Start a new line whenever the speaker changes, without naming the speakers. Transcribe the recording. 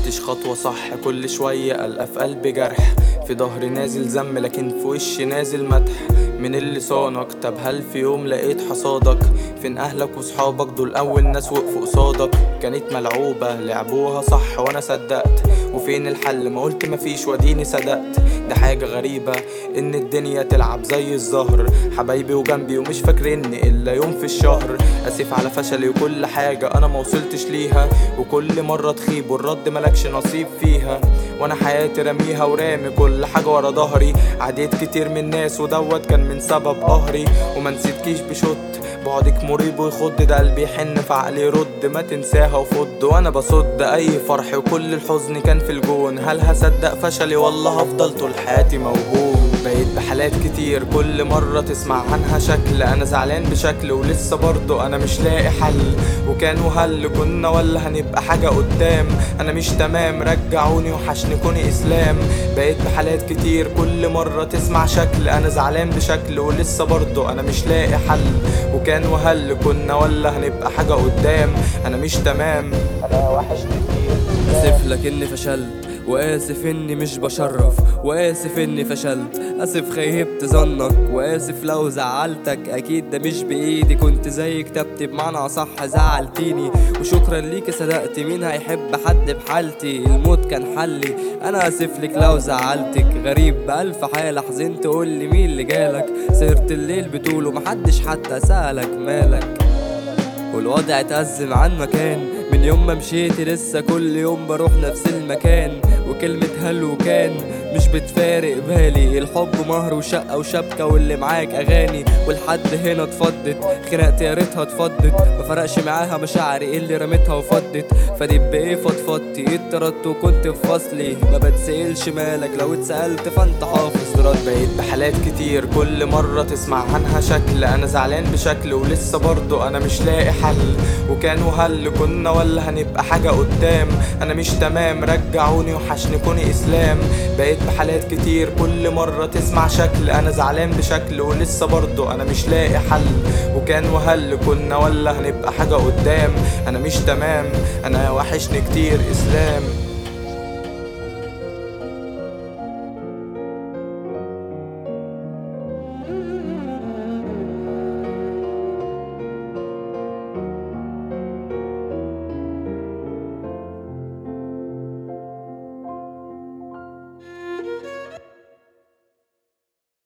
خدتش خطوة صح كل شوية ألقى في قلبي جرح في ظهري نازل ذم لكن في وشي نازل مدح من اللي صانك طب هل في يوم لقيت حصادك فين اهلك وصحابك دول اول ناس وقفوا قصادك كانت ملعوبة لعبوها صح وانا صدقت وفين الحل ما قلت مفيش وديني صدقت ده حاجة غريبة ان الدنيا تلعب زي الزهر حبايبي وجنبي ومش فاكرني الا يوم في الشهر اسف على فشلي وكل حاجة انا موصلتش ليها وكل مرة تخيب والرد ملكش نصيب فيها وانا حياتي رميها ورامي كل حاجة ورا ظهري عديت كتير من الناس ودوت كان من سبب قهري وما نسيتكيش بشط بعدك مريب ويخض ده قلبي يحن في عقلي يرد ما تنساها وفض وانا بصد اي فرح وكل الحزن كان في الجون هل هصدق فشلي والله هفضل طول حياتي موهوم بقيت بحالات كتير كل مرة تسمع عنها شكل أنا زعلان بشكل ولسه برضه أنا مش لاقي حل وكان وهل كنا ولا هنبقى حاجة قدام أنا مش تمام رجعوني وحشني كوني إسلام بقيت بحالات كتير كل مرة تسمع شكل أنا زعلان بشكل ولسه برضه أنا مش لاقي حل وكان وهل كنا ولا هنبقى حاجة قدام أنا مش تمام أنا وحشني كتير
اسف لكني فشلت واسف اني مش بشرف واسف اني فشلت اسف خيبت ظنك واسف لو زعلتك اكيد ده مش بايدي كنت زي كتبت بمعنى صح زعلتيني وشكرا ليك صدقت مين هيحب حد بحالتي الموت كان حلي انا اسف لك لو زعلتك غريب بألف حالة حزنت قولي مين اللي جالك سهرت الليل بطول ومحدش حتى سألك مالك والوضع اتأزم عن مكان من يوم ما مشيت لسه كل يوم بروح نفس المكان وكلمة هل وكان مش بتفارق بالي الحب مهر وشقة وشبكة واللي معاك أغاني والحد هنا اتفضت خناقتي يا ريتها اتفضت ما فرقش معاها مشاعري اللي رميتها وفضت فدب ايه فضفضتي اتطردت وكنت في فصلي ما بتسألش مالك لو اتسألت فانت حافظ رد
بقيت بحالات كتير كل مرة تسمع عنها شكل أنا زعلان بشكل ولسه برضه أنا مش لاقي حل وكان وهل كنا ولا هنبقى حاجة قدام أنا مش تمام رجعوني وحشني كوني إسلام بقيت بحالات كتير كل مرة تسمع شكل أنا زعلان بشكل ولسه برضه أنا مش لاقي حل وكان وهل كنا ولا هنبقى حاجة قدام أنا مش تمام أنا وحشني كتير إسلام